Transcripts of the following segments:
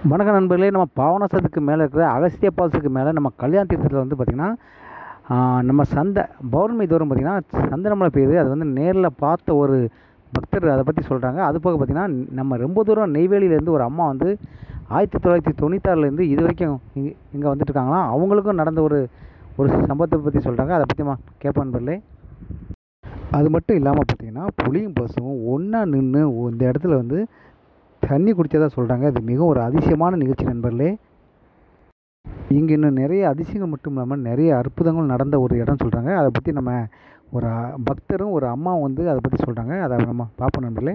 வணக்கம் நண்பர்களே நம்ம பாவனாசத்துக்கு மேலே இருக்கிற அகஸ்திய பால்ஸுக்கு மேலே நம்ம கல்யாண தீர்த்தத்தில் வந்து பார்த்திங்கன்னா நம்ம சந்தை பௌர்ணமி தோறும் பார்த்திங்கன்னா சந்தனமலை பெய்யுது அது வந்து நேரில் பார்த்த ஒரு பக்தர் அதை பற்றி சொல்கிறாங்க அது போக பார்த்திங்கன்னா நம்ம ரொம்ப தூரம் நெய்வேலியிலேருந்து ஒரு அம்மா வந்து ஆயிரத்தி தொள்ளாயிரத்தி தொண்ணூத்தாறுலேருந்து இது வரைக்கும் இங்கே இங்கே வந்துட்டு இருக்காங்களாம் அவங்களுக்கும் நடந்த ஒரு ஒரு சம்பவத்தை பற்றி சொல்கிறாங்க அதை பற்றி கேட்பேன் நண்பர்களே அது மட்டும் இல்லாமல் பார்த்தீங்கன்னா புலியும் பசுவும் ஒன்றா நின்று இந்த இடத்துல வந்து தண்ணி குடித்ததா சொல்கிறாங்க இது மிகவும் ஒரு அதிசயமான நிகழ்ச்சி நண்பர்களே இங்கே இன்னும் நிறைய அதிசயங்கள் மட்டும் இல்லாமல் நிறைய அற்புதங்கள் நடந்த ஒரு இடம் சொல்கிறாங்க அதை பற்றி நம்ம ஒரு அ- பக்தரும் ஒரு அம்மாவும் வந்து அதை பற்றி சொல்கிறாங்க அதை நம்ம பார்ப்போம் நண்பர்களே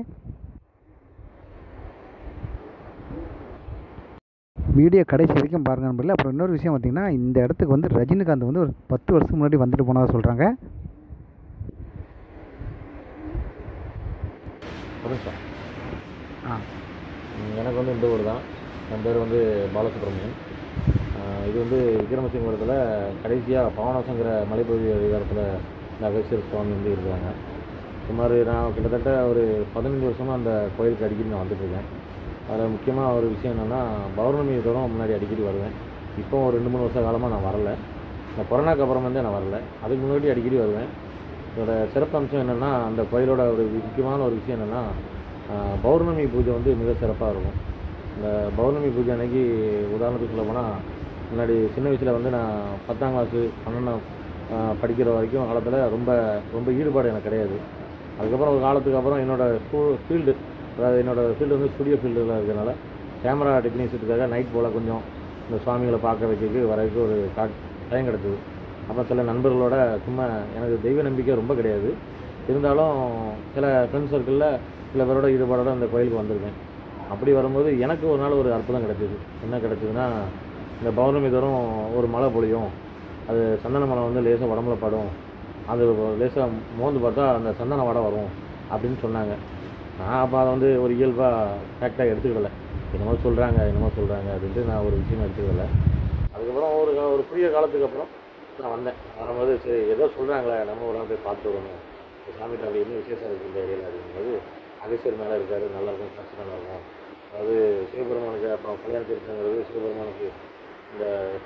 வீடியோ கடைசி வரைக்கும் பாருங்கள் நண்பர்களே அப்புறம் இன்னொரு விஷயம் பார்த்தீங்கன்னா இந்த இடத்துக்கு வந்து ரஜினிகாந்த் வந்து ஒரு பத்து வருஷத்துக்கு முன்னாடி வந்துட்டு போனதாக சொல்கிறாங்க சொல்லுங்க சார் ஆ ம், எனக்கு வந்து இந்த ஊர் தான் என் பேர் வந்து பாலசுப்ரமணியன் ஆ, இது வந்து விக்ரமசிங்கபுரத்தில் கடைசியாக பவனாசங்கிற மலைப்பகுதி அதிகாரத்தில் இந்த அகஸ்தியர் சுவாமி வந்து இருக்கிறாங்க சுமார் நான் கிட்டத்தட்ட ஒரு பதினஞ்சு வருஷமாக அந்த கோயிலுக்கு அடிக்கடி நான் வந்துட்டுருக்கேன் அதில் முக்கியமாக ஒரு விஷயம் என்னென்னா பௌர்ணமி தூரம் முன்னாடி அடிக்கடி வருவேன் இப்போ ஒரு ரெண்டு மூணு வருஷ காலமாக நான் வரல இந்த கொரோனாக்கு அப்புறம் வந்து நான் வரல அதுக்கு முன்னாடி அடிக்கடி வருவேன் இதோட சிறப்பம்சம் என்னென்னா அந்த கோயிலோட ஒரு முக்கியமான ஒரு விஷயம் என்னென்னா பௌர்ணமி பூஜை வந்து மிக சிறப்பாக இருக்கும் இந்த பௌர்ணமி பூஜை அன்னைக்கு உதாரணத்துக்கு சொல்ல போனால் முன்னாடி சின்ன வயசில் வந்து நான் பத்தாம் கிளாஸு பன்னெண்டாம் ஆஹ், படிக்கிற வரைக்கும் காலத்தில் ரொம்ப ரொம்ப ஈடுபாடு எனக்கு கிடையாது அதுக்கப்புறம் ஒரு காலத்துக்கு அப்புறம் என்னோடய ஸ்கூல் ஃபீல்டு அதாவது என்னோடய ஃபீல்டு வந்து ஸ்டுடியோ ஃபீல்டில் இருக்கிறனால கேமரா டெக்னீஷியத்துக்காக நைட் போல் கொஞ்சம் இந்த சுவாமிகளை பார்க்க வைக்கிறதுக்கு வரதுக்கு ஒரு டைம் கிடச்சிது அப்போ சில நண்பர்களோட சும்மா எனக்கு தெய்வ நம்பிக்கை ரொம்ப கிடையாது இருந்தாலும் சில ஃப்ரெண்ட்ஸ் சர்க்கிளில் சில பேரோட ஈடுபாடோட அந்த கோயிலுக்கு வந்திருக்கேன் அப்படி வரும்போது எனக்கு ஒரு நாள் ஒரு அற்புதம் கிடைச்சிது என்ன கிடைச்சதுன்னா இந்த பௌர்ணமி தோறும் ஒரு மழை பொழியும் அது சந்தன மலை வந்து லேசாக உடம்புல படும் அது லேசாக மோந்து பார்த்தா அந்த சந்தன வடை வரும் அப்படின்னு சொன்னாங்க நான் அப்போ அதை வந்து ஒரு இயல்பாக ஃபேக்டாக எடுத்துக்கிடல என்னமோ சொல்கிறாங்க என்னமோ சொல்கிறாங்க அப்படின்ட்டு நான் ஒரு விஷயம் எடுத்துக்கல அதுக்கப்புறம் ஒரு கா- ஒரு குறுகிய காலத்துக்கு அப்புறம் நான் வந்தேன் வரும்போது சரி ஏதோ சொல்கிறாங்களே நம்ம ஒரு நாள் போய் பார்த்து வரணும் இந்த சாமிகிட்ட அப்படி என்ன விசேஷம் இருக்குது இந்த ஏரியாவில் அப்படிங்கும்போது அகசியர் மேலே இருக்காரு நல்லா இருக்கும் காசு நல்லா இருக்கும் அதாவது சிவபெருமானுக்கு அப்புறம் கல்யாண தீர்த்தங்கிறது சிவபெருமானுக்கு இந்த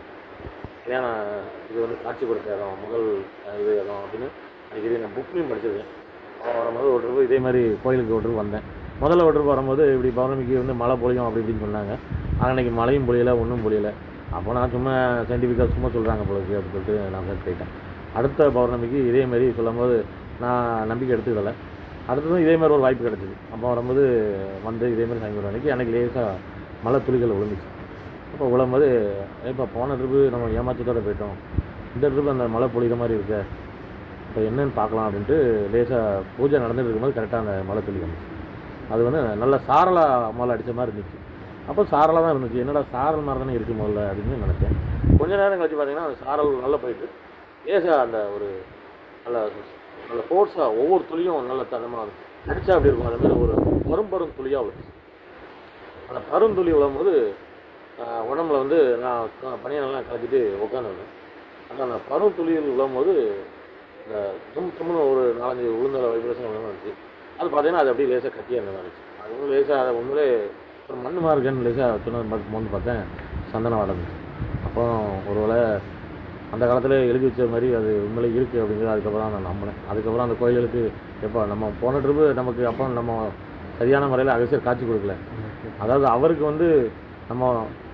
கல்யாணம் இது வந்து காட்சி கொடுத்த இடம் முதல் அஹ், இது இடம் அப்படின்னு அடிக்கடி நான் புக்லையும் படிச்சிருக்கேன் அவன் வரும்போது ஒரு ட்ரிப்பு இதே மாதிரி கோயிலுக்கு ஒரு ட்ரிப் வந்தேன் முதல்ல ஒரு ட்ரிப் வரும்போது இப்படி பௌர்ணமிக்கு வந்து மழை பொழியும் அப்படி இப்படின்னு சொன்னாங்க ஆனால் அன்றைக்கி மழையும் பொழியலை ஒன்றும் பொழியலை அப்போ நான் சும்மா சயின்டிஃபிக்காக சும்மா சொல்கிறாங்க போலுக்கு அப்படின்னு சொல்லிட்டு நான் போய் போயிட்டேன் அடுத்த பௌர்ணமிக்கு இதே மாதிரி சொல்லும்போது நான் நம்பிக்கை எடுத்துக்கிடலை அடுத்ததும் இதே மாதிரி ஒரு வாய்ப்பு கிடச்சிது அப்போ வரும்போது வந்து இதே மாதிரி சாமி அன்றைக்கி எனக்கு லேசாக மழை துளிகள் விழுந்துச்சு அப்போ விழும்போது இப்போ போன ட்ரிப்பு நம்ம ஏமாற்றத்தோட போயிட்டோம் இந்த ட்ரிப்பு அந்த மழை பொழிகிற மாதிரி இருக்க இப்போ என்னன்னு பார்க்கலாம் அப்படின்ட்டு லேசாக பூஜை நடந்துட்டு இருக்கும்போது கரெக்டாக அந்த மழை துளி வந்துச்சு அது வந்து நல்ல சாரலாக மழை அடித்த மாதிரி இருந்துச்சு அப்போ சாரலாக தான் இருந்துச்சு என்னடா சாரல் மாதிரி தானே இருக்கு முதல்ல அப்படின்னு நினச்சேன் கொஞ்ச நேரம் கழிச்சு பார்த்தீங்கன்னா அந்த சாரல் நல்லா போயிட்டு லேசாக அந்த ஒரு நல்ல நல்ல ஃபோர்ஸாக ஒவ்வொரு துளியும் நல்ல தனமாக அடிச்சா அப்படி இருக்கும் அது மாதிரி ஒரு பரும்பரும் துளியாக விழுச்சு அந்த பருந்துளி விழும்போது ஆஹ், உடம்புல வந்து நான் க- பனியனெல்லாம் கலக்கிட்டு உட்காந்துருந்தேன் அந்த அந்த பருந்துளியில் விழும்போது இந்த தும் தும்னு ஒரு நாலஞ்சு உளுந்தல வைப்ரேஷன் விழுந்து இருந்துச்சு அது பார்த்தீங்கன்னா அது அப்படியே லேசாக கட்டியாக இருந்த மாதிரி இருந்துச்சு அது வந்து லேசாக அதை உண்மையிலே ஒரு மண் மார்க்கன்னு லேசாக சொன்னது மட்டும் வந்து பார்த்தேன் சந்தனம் வடந்துச்சு அப்போ ஒருவேளை அந்த காலத்தில் எழுதி வச்ச மாதிரி அது உண்மையிலே இருக்குது அப்படிங்கிறது அதுக்கப்புறம் தான் நான் நம்பினேன் அதுக்கப்புறம் அந்த கோயில்களுக்கு எப்போ நம்ம போன ட்ரிப்பு நமக்கு அப்போ நம்ம சரியான முறையில் அகசியர் காட்சி கொடுக்கல அதாவது அவருக்கு வந்து நம்ம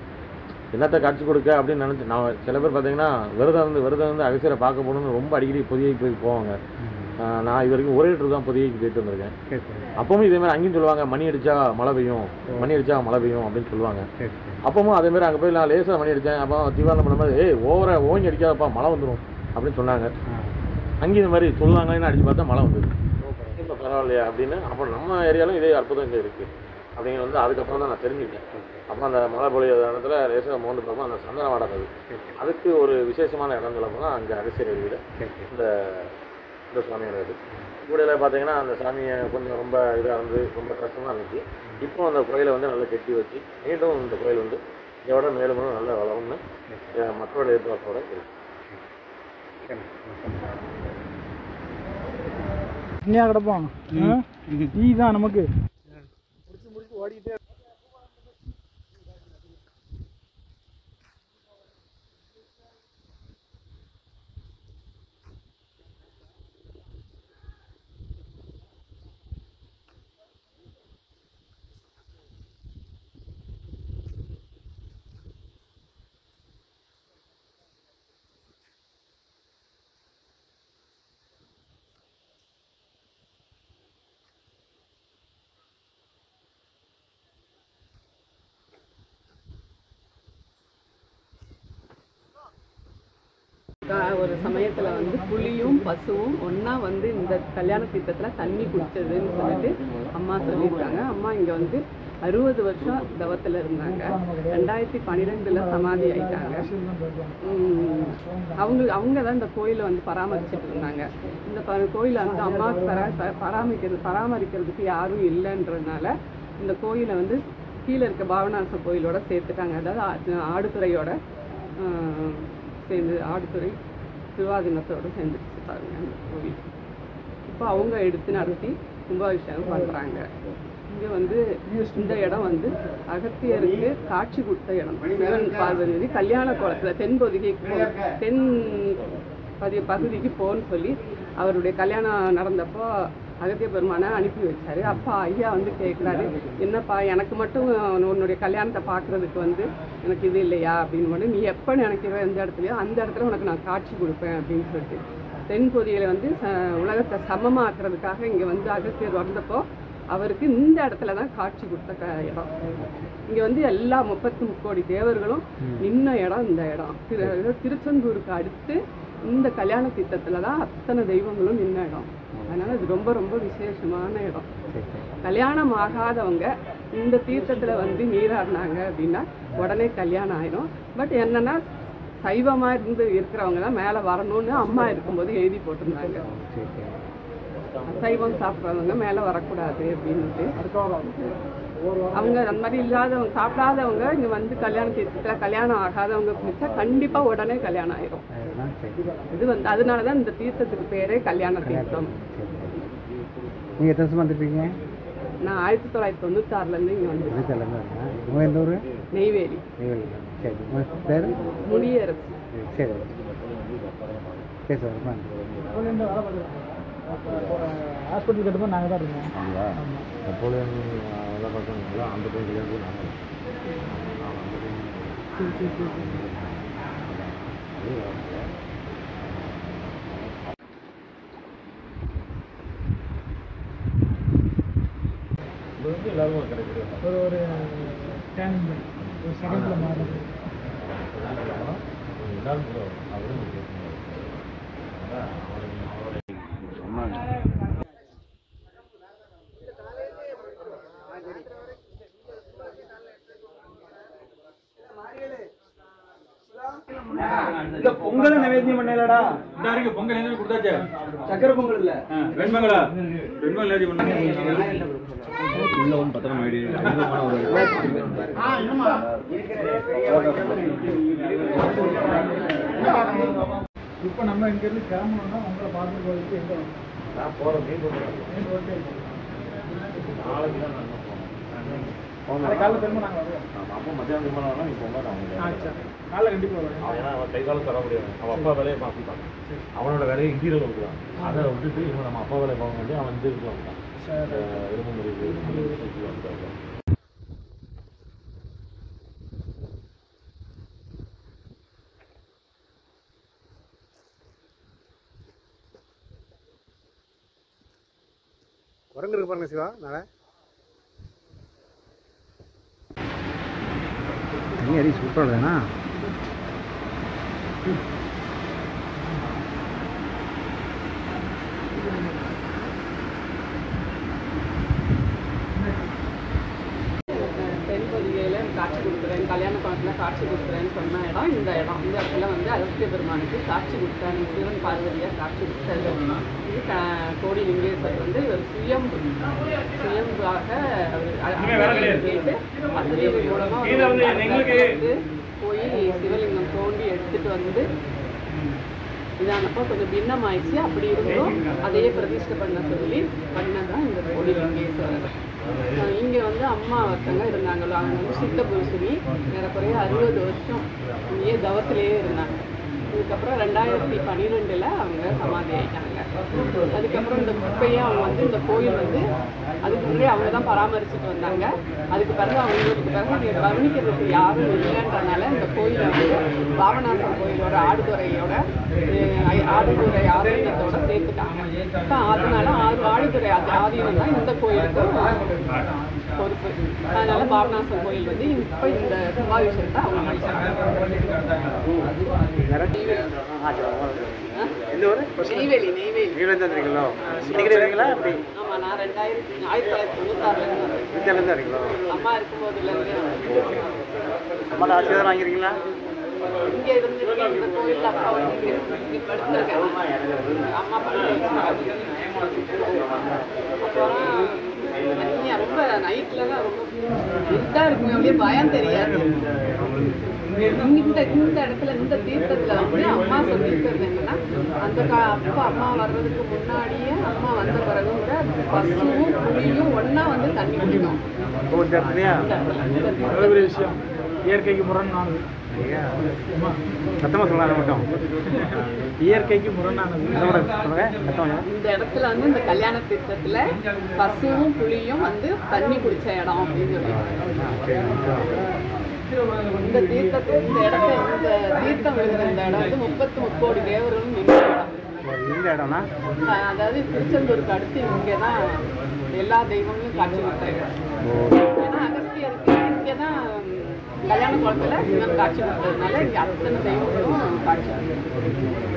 என்னத்தை காட்சி கொடுக்க அப்படின்னு நினச்சி நான் சில பேர் பார்த்தீங்கன்னா விரதம் வந்து விரதம் வந்து அகசியரை பார்க்க போகணும்னு ரொம்ப அடிக்கடி பொதியைக்கு போய் போவாங்க ஆஹ் நான் இது வரைக்கும் ஒரே ட்ரிப் தான் பொதியைக்கு போயிட்டு வந்திருக்கேன் சரி சரி அப்பவும் இதே மாதிரி அங்கேயும் சொல்லுவாங்க மணி அடிச்சா மழை பெய்யும் மணி அடிச்சா மழை பெய்யும் அப்படின்னு சொல்லுவாங்க சரி அப்பவும் அதே மாதிரி அங்கே போய் நான் லேசாக மணி அடித்தேன் அப்போ தீவாரம் பண்ணும்போது ஏய் ஓவரா ஓங்கி அடிக்காதப்பா மழை வந்துடும் அப்படின்னு சொன்னாங்க அங்கேயும் இந்த மாதிரி சொல்லுவாங்கன்னு அடிச்சு பார்த்தா மழை வந்தது இப்போ பரவாயில்லையா அப்படின்னு அப்போ நம்ம ஏரியாலும் இதே அற்புதம் இங்கே இருக்குது அப்படிங்கிறது வந்து அதுக்கப்புறம் தான் நான் தெரிஞ்சுக்கிட்டேன் அப்போ அந்த மழை பொழிய இடத்துல லேசாக மோந்து பார்ப்போம் அந்த சந்தன வாடகை அது அதுக்கு ஒரு விசேஷமான இடம் சொல்ல போனால் அங்கே அகசியர் வீடு இந்த இந்த சுவாமியோட இது கூடையில் பார்த்தீங்கன்னா அந்த சாமியை கொஞ்சம் ரொம்ப இதாக இருந்து ரொம்ப கஷ்டமாக இருந்துச்சு இப்போ அந்த கோயிலை வந்து நல்லா கட்டி வச்சு மீண்டும் இந்த கோயில் வந்து இதோட மேலும் மேலும் நல்லா வளரும்னு அஹ், மக்களோட எதிர்பார்ப்போட இருக்கு தனியா கிடப்போம் டீ தான் நமக்கு கா- ஒரு சமயத்தில் வந்து புலியும் பசுவும் ஒன்றா வந்து இந்த கல்யாண தீர்த்தத்தில் தண்ணி குடிச்சதுன்னு சொல்லிட்டு அம்மா சொல்லியிருக்காங்க அம்மா இங்கே வந்து அறுபது வருஷம் தவத்தில் இருந்தாங்க ரெண்டாயிரத்தி பன்னிரெண்டில் சமாதி ஆயிட்டாங்க உம், அவங்க அவங்க தான் இந்த கோயிலை வந்து பராமரிச்சுட்டு இருந்தாங்க இந்த ப கோயிலை வந்து அம்மாவுக்கு பரா ப- பராமரிக்கிறது பராமரிக்கிறதுக்கு யாரும் இல்லைன்றதுனால இந்த கோயிலை வந்து கீழே இருக்க பாவநாச கோயிலோட சேர்த்துட்டாங்க அதாவது ஆ- ஆடுதுறையோட ஆஹ், சேர்ந்து ஆடுதுறை திருவாதினத்தோட சேர்ந்துருச்சு பாருங்க அந்த கோவில் இப்போ அவங்க எடுத்து நடத்தி கும்பாபிஷேகம் பண்ணுறாங்க இங்கே வந்து இந்த இடம் வந்து அகத்தியருக்கு காட்சி கொடுத்த இடம் சிவன் பார்வதி கல்யாண கோலத்தில் தென்பகுதிக்கு போ- தென் பதி பகுதிக்கு போன்னு சொல்லி அவருடைய கல்யாணம் நடந்தப்போ அகத்திய பெருமானை அனுப்பி வச்சாரு அப்பா ஐயா வந்து கேட்குறாரு என்னப்பா எனக்கு மட்டும் உன்னுடைய கல்யாணத்தை பார்க்கறதுக்கு வந்து எனக்கு இது இல்லையா அப்படின்னு மட்டும் நீ எப்போ நினைக்கிற எந்த இடத்துலையோ அந்த இடத்துல உனக்கு நான் காட்சி கொடுப்பேன் அப்படின்னு சொல்லிட்டு தென்பகுதியில் வந்து ச உலகத்தை சமமாக்குறதுக்காக இங்கே வந்து அகத்தியர் வந்தப்போ அவருக்கு இந்த இடத்துல தான் காட்சி கொடுத்த க இடம் இங்கே வந்து எல்லா முப்பத்தி முக்கோடி தேவர்களும் நின்ன இடம் இந்த இடம் திரு அதாவது திருச்செந்தூருக்கு அடுத்து இந்த கல்யாண தீர்த்தத்தில் தான் அத்தனை தெய்வங்களும் நின்ன இடம் அதனால இது ரொம்ப ரொம்ப விசேஷமான இடம் கல்யாணம் ஆகாதவங்க இந்த தீர்த்தத்தில் வந்து நீராடினாங்க அப்படின்னா உடனே கல்யாணம் ஆயிடும் பட் என்னன்னா சைவமாக இருந்து இருக்கிறவங்க தான் மேலே வரணும்னு அம்மா இருக்கும்போது எழுதி போட்டிருந்தாங்க சைவம் சாப்பிட்றவங்க மேலே வரக்கூடாது அப்படின்ட்டு அவங்க அந்த மாதிரி இல்லாதவங்க சாப்பிடாதவங்க இங்கே வந்து கல்யாண தீர்த்தத்தில் கல்யாணம் ஆகாதவங்க குளிச்சா கண்டிப்பாக உடனே கல்யாணம் ஆயிரும் இது வந்து அதனால தான் இந்த தீர்த்தத்துக்கு பேரே கல்யாண தீர்த்தம் நீங்கள் எத்தனை வருஷமா வந்துருப்பீங்க நான் ஆயிரத்தி தொள்ளாயிரத்தி தொண்ணூத்தாறுலேருந்து இங்கே வந்து இருபத்தேழுங்க உங்கள் எந்த ஊர் நெய்வேலி நெய்வேலி சரி உங்கள் பேர் முடியரசு சரி சரி சார் ரொம்ப நன்றி ஹாஸ்பிட்டல் கட்டும்போது நாங்கள் தான் இருந்தோம் அப்படியா நெப்போலியன் வேலை பார்த்தவங்களா அந்த டைம் கல்யாணத்துக்கு நாங்கள் நான் அந்த டைம் அது வரல. இது வந்து எல்லாருக்கும் கிடைக்கிறது ஒரு ஒரு டேனிங் ஒரு செகண்டில் மாறுறது எல்லாரும் கூட அவரும் கேட்கணும் அதான் அவரை அவரை சொன்னாங்க இல்ல பொங்கல் நைவேத்தியம் பண்ணலடா இந்த இருக்கு பொங்கல் எதுவும் கொடுத்தாச்சு சக்கரை பொங்கல் இல்ல வெண்மங்களா வெண்மங்கள் ஏதாச்சும் பண்ணாங்க உள்ள வந்து பத்திரம் ஆயிடு அதிகமான ஒரு இப்போ நம்ம இங்கேருந்து கிளம்பணும்னா உங்களை பார்த்து போகிறதுக்கு எங்கே நான் போகிறேன் மீன் போகிறேன் மெயின் ரோட்டே நாளைக்கு தான் நான் போகணும் நாளைக்கு காலையில் திரும்ப நாங்கள் வருவோம் ஆமா, அப்போ மத்தியானம் திரும்ப நீ போங்க நான் ஆ வந்து சரி காலைல கண்டிப்பாக வருவேன் அவன் ஏன்னா அவன் கை காலம் தர முடியாது அவன் அப்பா வேலையை பார்த்துட்டான் அவனோட வேலையை இன்டீரியர் கொடுக்குறான் அதை விட்டுட்டு இவன் நம்ம அப்பா வேலையை பார்க்க வேண்டிய அவன் இந்த இதுக்கு வந்துட்டான் சரி இரும்பு முறிவு வந்துட்டாங்க குரங்கு இருக்கு பாருங்க சிவா மேலே தண்ணி அடி சூப்பராக இல்லைண்ணா தென்பொதிகையில் காட்சி கொடுக்குறேன் கல்யாண குளத்தில் காட்சி கொடுக்குறேன்னு சொன்ன இடம் இந்த இடம் இந்த இடத்துல வந்து அகஸ்திய பெருமானுக்கு காட்சி கொடுத்தாங்க சிவன் பார்வதியாக காட்சி கொடுத்தாரு இது க- கோடி லிங்கேஸ்வரர் வந்து ஒரு சுயம்பு சுயம்புவாக அவர் அ- அசரீரி கேட்டு அசரீரி மூலமாக வந்து போய் சிவலிங்கம் தோண்டி எடுத்துட்டு வந்து இதானப்போ கொஞ்சம் பின்னமாயிடுச்சு அப்படி இருந்தும் அதையே பிரதிஷ்டை பண்ண சொல்லி பண்ணதான் இந்த கோடி லிங்கேஸ்வரர் அஹ் இங்க வந்து அம்மா ஒருத்தங்க இருந்தாங்களோ அவங்க வந்து சித்த புருஷனி ஏறக்குறைய அறுபது வருஷம் இங்கேயே தவத்திலேயே இருந்தாங்க இதுக்கப்புறம் ரெண்டாயிரத்தி பன்னிரெண்டில் அவங்க சமாதி ஆயிட்டாங்க அதுக்கப்புறம் இந்த குப்பையை அவங்க வந்து இந்த கோயில் வந்து அதுக்கு முன்னாடி அவங்க தான் பராமரிச்சுட்டு வந்தாங்க அதுக்கு பிறகு அவங்களுக்கு பிறகு இதை கவனிக்கிறதுக்கு யாரும் இல்லைன்றனால இந்த கோயிலை வந்து பாபநாசம் கோயிலோட ஆடுதுறையோட அஹ், ஐ- ஆடுதுறை ஆதீனத்தோட சேர்த்துட்டாங்க இப்போ அதனால ஆறு ஆடுதுறை ஆதி- ஆதீனம் தான் இந்த கோயிலுக்கு பொறுப்பு அதனால பாபநாசம் கோயில் வந்து இப்போ இந்த கும்பாபிஷேகத்தை அவங்க எந்த ஊர் நெய்வேலி நெய்வேலி வீட்டில் வந்துருக்கீங்களோ இன்னைக்கு இருக்கீங்களா அப்படி ஆமாம் நான் ரெண்டாயிரத்தி ஆயிரத்தி தொள்ளாயிரத்தி தொண்ணூத்தாறுலேருந்து வந்தேன் வீட்டில் தான் இருக்கீங்களோ அம்மா இருக்கும்போதுலேருந்து அம்மாட்ட ஆசீர்வாதம் வாங்கியிருக்கீங்களா இங்கே இருந்துருக்கேன் இந்த கோயிலில் அப்பா வந்து இங்கே படுத்துருக்கேன் அம்மா படுத்து அப்புறம் தனியா ரொம்ப நைட்டில் தான் ரொம்ப இருட்டாக இருக்குமே அப்படியே பயம் தெரியாது இந்த இந்த இடத்துல இந்த தீர்த்தத்தில் வந்து அம்மா சொல்லியிருக்கிறது என்னன்னா அந்த கா அப்பா அம்மா வர்றதுக்கு முன்னாடியே அம்மா வந்த பிறகு கூட பசுவும் புலியும் ஒன்றா வந்து தண்ணி குடிக்கும் ஓ இந்த இடத்துலையா இந்த எவ்வளோ பெரிய விஷயம் இயற்கைக்கு முரணானது சத்தமாக சொல்லலாம் அதை மட்டும் இயற்கைக்கு முரணானது அதை மட்டும் சொல்லுங்க சத்தமாக இந்த இடத்துல வந்து இந்த கல்யாண தீர்த்தத்துல பசுவும் புலியும் வந்து தண்ணி குடிச்ச இடம் அப்படின்னு சொல்லியிருக்காங்க இந்த தீர்த்தத்தை இந்த இடத்த இந்த தீர்த்தம் விழுகிற இந்த இடம் வந்து முப்பத்து முக்கோடி தேவர்களும் நின்ற இடம் இந்த இடம்னா அஹ் அதாவது திருச்செந்தூருக்கு அடுத்து இங்கே தான் எல்லா தெய்வங்களும் காட்சி கொடுத்தாங்க ஏன்னா அகஸ்தியருக்கு இங்கே தான் கல்யாண குளத்துல சிவன் காட்சி கொடுத்ததுனால இங்கே அத்தனை தெய்வங்களும் காட்சி கொடுத்தாங்க.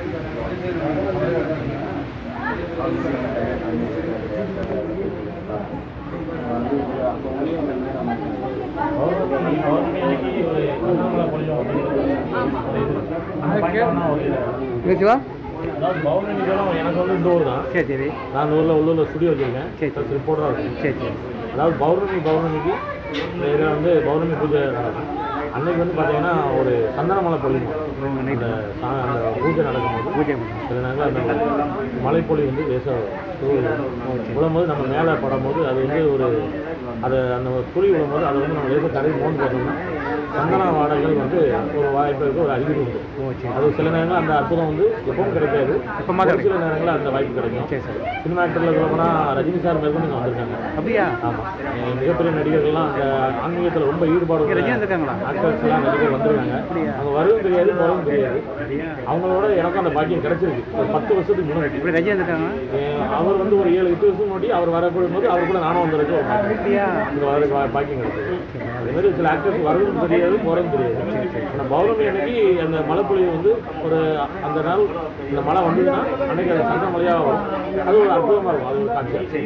இங்கே சிவா அதாவது பௌர்ணமி தினம் எனக்கு வந்து இந்த ஊர் தான் சரி சரி நான் ஊரில் உள்ளூரில் ஸ்டுடியோ வச்சுருக்கேன் சரி. ப்ளஸ் ரிப்போர்ட்டராக இருக்கேன் சரி சரி அதாவது பௌர்ணமி பௌர்ணமிக்கு இந்த இதில் வந்து பௌர்ணமி பூஜை நடக்கும் அன்னைக்கு வந்து பார்த்தீங்கன்னா ஒரு சந்தனமலை பொழியும் அந்த சா- அந்த பூஜை நடக்கும்போது பூஜை சில நேரங்கள் அந்த மலைப்பொழி வந்து லேசாக விழும்போது நம்ம மேலே படும்போது அது வந்து ஒரு அதை அந்த துளி விழும்போது அதை வந்து நம்ம லேசாக தடவி மோந்து பார்த்தோம்னா சந்தன வாடகைகள் வந்து ஒரு வாய்ப்பு இருக்குது ஒரு அறிகுறி உண்டு அது சில நேரங்கள் அந்த அற்புதம் வந்து எப்பவும் கிடைக்காது எப்பமா ஒரு சில நேரங்களில் அந்த வாய்ப்பு கிடைக்கும் சரி சரி சினிமா ஆக்டரில் சொல்ல போனால் ரஜினி சார் மேற்கொண்டு இங்கே வந்திருக்காங்க அப்படியா ஆமாம் மிகப்பெரிய நடிகர்கள்லாம் அந்த ஆன்மீகத்தில் ரொம்ப ஈடுபாடு இங்க ரஜினி வந்திருக்காங்களா? ஆக்டர்ஸ் எல்லாம் நிறைய பேர் வந்திருக்காங்க அவங்க வரவும் தெரியாது போகவும் தெரியாது அவங்களோட எனக்கும் அந்த பாக்கியம் கிடைச்சிருக்கு ஒரு பத்து வருஷத்துக்கு முன்னாடி இப்படி ரஜினி வந்துருக்காங்க அஹ் அவர் வந்து ஒரு ஏழு எட்டு வருஷம் முன்னாடி அவர் வரப்படும் போது அவர் கூட நானும் வந்திருக்கு ஒரு பாக்கியம். அப்படியா அங்கே வரதுக்கு வா- பாக்கியம் கிடைச்சது அதே மாதிரி சில ஆக்டர்ஸ் வரவும் தெரியாது போகிறதும் தெரியாது ஆனால் பௌர்ணமி அன்னைக்கு அந்த மழைப்பொழிவு வந்து ஒரு அந்த நாள் இந்த மழை வந்ததுன்னா அன்னைக்கு அது சந்த மழையாக வரும் அது ஒரு அற்புதமாக இருக்கும் அது ஒரு காட்சி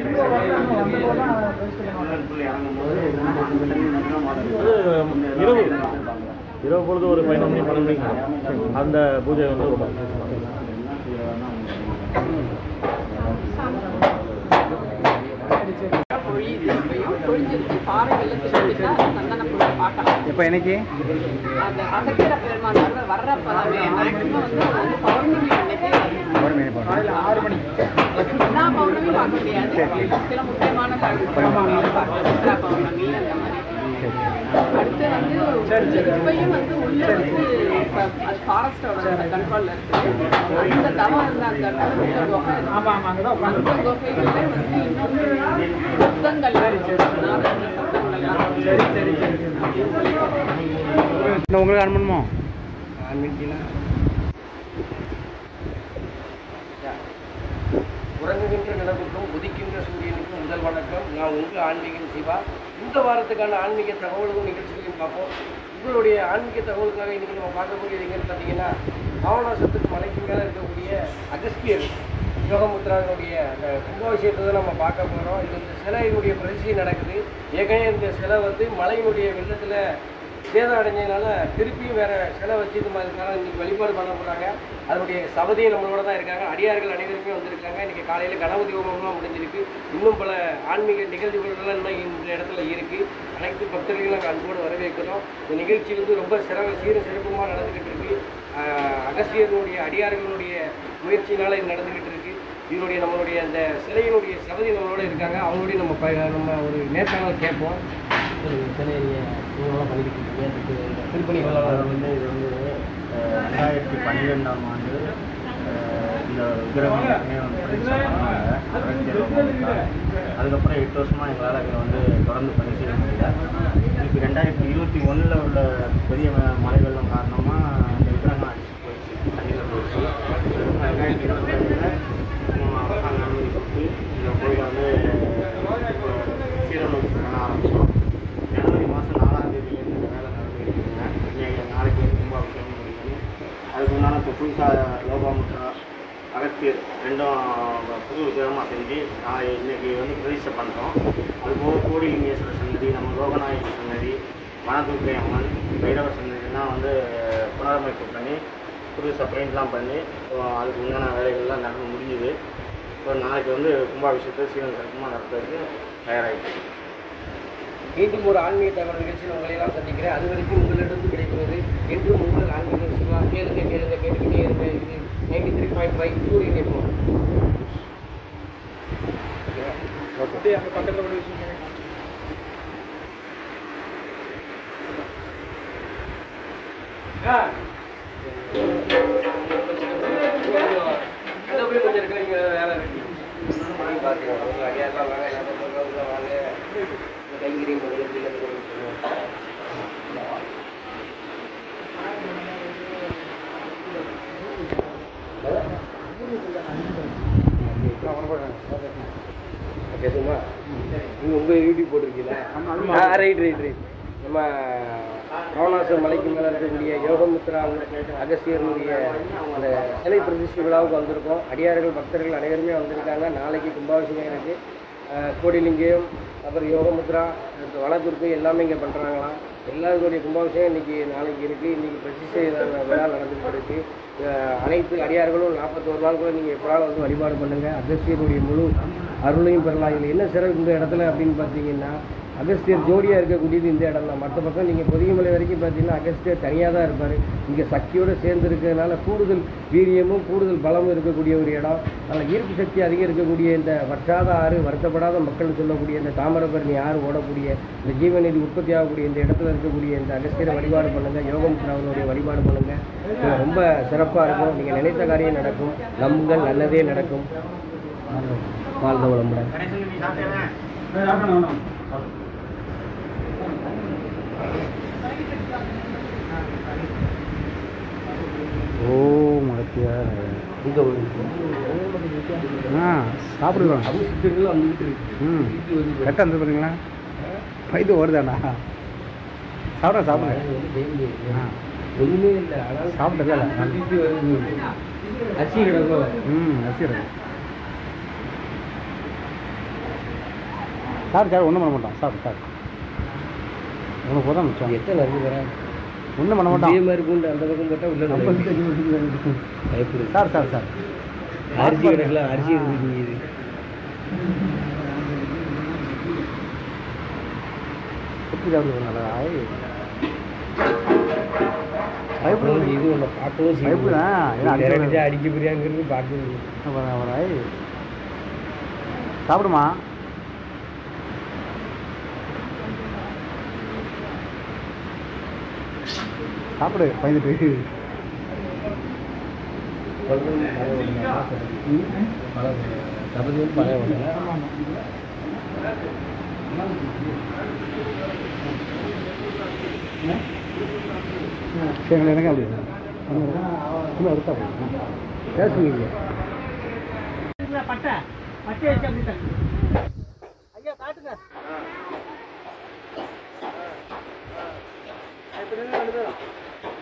அது இரவு இரவு பொழுது ஒரு பதினொன்று மணி பன்னெண்டு மணிக்கு நடக்கும். அந்த பூஜை வந்து ரொம்ப விசேஷமா இருக்கும். பொழியுது இப்பயும் பொழிஞ்சிருக்கு பாறைகள்ல தெரிஞ்சுட்டா சந்தன பொருளை பார்க்கலாம் இப்போ என்னைக்கு அந்த அகத்திர பெருமாள் வர்ற வர்றப்பதாமே மேக்ஸிமம் வந்து அது வந்து பௌர்ணமி அன்னைக்கு ஒரு மணி போகிறோம் ஆறு மணி எல்லா பௌர்ணமியும் பார்க்க முடியாது சில முக்கியமான பௌர்ணமியில பார்க்கலாம் சித்ரா பௌர்ணமி அந்த மாதிரி அடுத்து வந்து இப்பயும் வந்து உள்ள வந்து இப்ப அது ஃபாரஸ்டோட கண்ட்ரோல்ல இருக்கு அந்த தவம் இருந்த அந்த இடத்துல உள்ள குகை இருக்கு. ஆமாம் ஆமாம் அங்கே தான் அந்த குகைகள்ல வந்து இன்னொன்று சப்தங்கள் இருக்கு. நாதங்கள் சப்தங்கள்லாம் சரி சரி சரி சரி இந்த உங்களுக்கு அனுப்பணுமோ உறங்குகின்ற நிலவுக்கும் உதிக்கின்ற சூரியனுக்கும் முதல் வணக்கம் நான் உங்கள் ஆன்மீகம் சிவா இந்த வாரத்துக்கான ஆன்மீக தகவல்களும் நிகழ்ச்சிகளையும் பார்ப்போம் உங்களுடைய ஆன்மீக தகவலுக்காக இன்றைக்கி நம்ம பார்க்கக்கூடியது எங்கன்னு பார்த்தீங்கன்னா பாவனாசத்துக்கு மலைக்கு மேலே இருக்கக்கூடிய அகஸ்தியர் யோகமுத்ராவினுடைய அந்த கும்பாபிஷேகத்தை தான் நம்ம பார்க்க போகிறோம் இது இந்த சிலையினுடைய பிரதிஷ்டை நடக்குது ஏற்கனவே இந்த சிலை வந்து மலையினுடைய வெள்ளத்தில் சேதம் அடைஞ்சதுனால திருப்பியும் வேற சிலை வச்சு இந்த மாதிரி இருக்காங்க இன்னைக்கு வழிபாடு பண்ண போகிறாங்க அதனுடைய சபதியும் நம்மளோட தான் இருக்காங்க அடியார்கள் அனைவருமே வந்திருக்காங்க இன்னைக்கு காலையில் கணபதி ஹோமம்லாம் முடிஞ்சிருக்கு இன்னும் பல ஆன்மீக நிகழ்வுகள்லாம் இன்னும் இந்த இடத்துல இருக்கு அனைத்து பக்தர்களையும் நாங்கள் அன்போடு வரவேற்கிறோம் இந்த நிகழ்ச்சி வந்து ரொம்ப சிறந்த சீர சிறப்புமாக நடந்துக்கிட்டு இருக்கு ஆஹ் அகஸ்தியர்களுடைய அடியார்களுடைய முயற்சியினால இது நடந்துக்கிட்டு இருக்கு இதனுடைய நம்மளுடைய அந்த சிலையினுடைய சபதி நம்மளோட இருக்காங்க அவங்களுடைய நம்ம ப நம்ம ஒரு நேர்காணல் கேட்போம் திருப்பணி வந்து இது வந்து அஹ், ரெண்டாயிரத்தி பன்னிரெண்டாம் ஆண்டு அஹ், இந்த விக்கிரகம் ஏற்கனவே வந்து பிரதிஷ்டை பண்ணாங்க அகஸ்தியர் ஹோமத்துல. அதுக்கப்புறம் எட்டு வருஷமாக எங்களால் இதை வந்து தொடர்ந்து பணி செய்ய முடியல இப்போ ரெண்டாயிரத்தி இருபத்தி ஒன்றில் உள்ள பெரிய ம- மழை வெள்ளம் காரணமாக இந்த விக்கிரகம் அடிச்சு போயிடுச்சு தண்ணியில் போயிடுச்சு அதுக்கப்புறம் ரெண்டாயிரத்தி இருபத்தஞ்சில் அரசாங்கம் அனுமதி கொடுத்து இந்த கோயிலை வந்து இப்போ சீரமைப்பு பண்ண ஆரம்பிச்சோம் புதுசாக லோபாமுத்ரா அகத்தியர் ரெண்டும் புது விதமாக செஞ்சு நான் இன்னைக்கு வந்து பிரதிஷ்டை பண்ணுறோம் அதுபோக கோடிலிங்கேஸ்வரர் சன்னதி நம்ம லோகநாயகி சன்னதி வனதுர்க்கை அம்மன் பைரவர் சன்னதிலாம் வந்து புனரமைப்பு பண்ணி புதுசாக பெயிண்ட்லாம் பண்ணி இப்போ அதுக்கு உண்டான வேலைகள்லாம் நடந்து முடிஞ்சுது இப்போ நாளைக்கு வந்து கும்பாபிஷேகத்தை சீரன் சிறப்புமாக நடத்துறதுக்கு தயாராகிட்டு மீண்டும் ஒரு ஆன்மீக தகவல் நிகழ்ச்சியில் உங்களை எல்லாம் சந்திக்கிறேன் அது வரைக்கும் உங்களிடம் கிடைப்பது என்றும் உங்கள் ஆன்மீக சிவா கேளுங்க கேளுங்க கேட்டுக்கிட்டே இருங்க இது நைன்டி த்ரீ பாயிண்ட் ஃபைவ் சூரியன் எப்போ அப்படியே அங்க பக்கத்துல கொண்டு வச்சுக்கோங்க அது அப்படியே கொஞ்சம் இருக்கு நீங்க வேலை இருக்கு பார்த்தீங்கன்னா உங்க அடியாரெல்லாம் வாங்க எல்லாரும் உள்ள உள்ள வாங்க இந்த கைங்கரியம் பண்ணுங்க கீழே இருந்து கொண்டு போங்க. பேசுமா நீங்கள் உங்கள் யூடியூப் போட்டிருக்கீங்களா ஆ ரைட் ரைட் ரைட் நம்ம ராவணாசர் மலைக்கு மேலே இருக்கக்கூடிய யோகமுத்ரா அகஸ்தியருடைய அந்த சிலை பிரதிஷ்டை விழாவுக்கு வந்திருக்கோம் அடியார்கள் பக்தர்கள் அனைவருமே வந்திருக்காங்க நாளைக்கு கும்பாபிஷேகம் இருக்குது கோடிலிங்கம் அப்புறம் யோகமுத்ரா அடுத்து வனதுர்க்கு எல்லாமே இங்கே பண்ணுறாங்களாம் எல்லாருடைய கும்பாபிஷேகம் இன்றைக்கி நாளைக்கு இருக்குது இன்றைக்கி பிரதிஷ்டை விழா நடந்துகிட்டு இருக்கு அஹ் அனைத்து அடியார்களும் நாற்பத்தோரு நாள் கூட நீங்கள் எப்போனாலும் வந்து வழிபாடு பண்ணுங்கள் அகஸ்தியருடைய முழு அருளையும் பெறலாம் இதில் என்ன சிறப்பு இந்த இடத்துல அப்படின்னு பார்த்தீங்கன்னா அகஸ்தியர் ஜோடியாக இருக்கக்கூடியது இந்த இடம் தான் மற்ற பக்கம் நீங்கள் பொதிகைமலை வரைக்கும் பார்த்தீங்கன்னா அகஸ்தியர் தனியாக தான் இருப்பார் இங்கே சக்தியோடு சேர்ந்து இருக்கிறதுனால கூடுதல் வீரியமும் கூடுதல் பலமும் இருக்கக்கூடிய ஒரு இடம் அதில் ஈர்ப்பு சக்தி அதிகம் இருக்கக்கூடிய இந்த வற்றாத ஆறு வருத்தப்படாத மக்கள் சொல்லக்கூடிய இந்த தாமிரபரணி ஆறு ஓடக்கூடிய இந்த ஜீவநீதி உற்பத்தி ஆகக்கூடிய இந்த இடத்துல இருக்கக்கூடிய இந்த அகஸ்தியரை வழிபாடு பண்ணுங்கள் யோகமுத்ராவனுடைய வழிபாடு பண்ணுங்கள் இது ரொம்ப சிறப்பாக இருக்கும் நீங்கள் நினைத்த காரியம் நடக்கும் நம்புங்கள் நல்லதே நடக்கும் வாழ்க வளமுடன் ஓ மகத்தியார் இங்கே ஆ சாப்பிடுவோம் அவங்க சித்தர்கள் வந்துக்கிட்டு இருக்கு ம் கரெக்டாக இருந்து பாருங்களா பைத்து வருதாண்ணா சாப்பிட்றேன் சாப்பிடுங்க ஆ ஒன்றுமே இல்லை ஆனால் சாப்பிட்டதே இல்லை வந்துட்டு வருது அரிசி கிடக்கும் ம் ரசிக்கிறேன் சார் சார் ஒன்றும் பண்ண மாட்டோம் சார் சார் உனக்கு போதான் மிச்சம் எத்தனை இருக்கு வரேன் ஒன்றும் பண்ண மாட்டோம் இதே மாதிரி கொண்டு அந்த பக்கம் போட்டால் உள்ள நுழையும். பயப்படுது சார் சார் சார் அரிசி கிடக்கலாம் அரிசி இருக்குது இது எப்படி சாப்பிடுவோம் நல்லா ஆய் பயப்படுது இது ஒன்று பார்க்கவும் பயப்படுதான். ஏன்னா அடிக்க நிறைய அடிக்க பிரியாங்கிறது பார்க்கணும் அப்புறம் அப்புறம் ஆய் சாப்பிடுமா சாப்பிடு பயந்துட்டு தபதி வந்து பழைய ஒன்று சரி எனக்கு அப்படி இன்னும் எடுத்தா பேசுவீங்க பட்டை பட்டை வச்சு அப்படி தள்ளு. ஐயா காட்டுங்க இப்ப நின்னு ரெண்டு பேரும்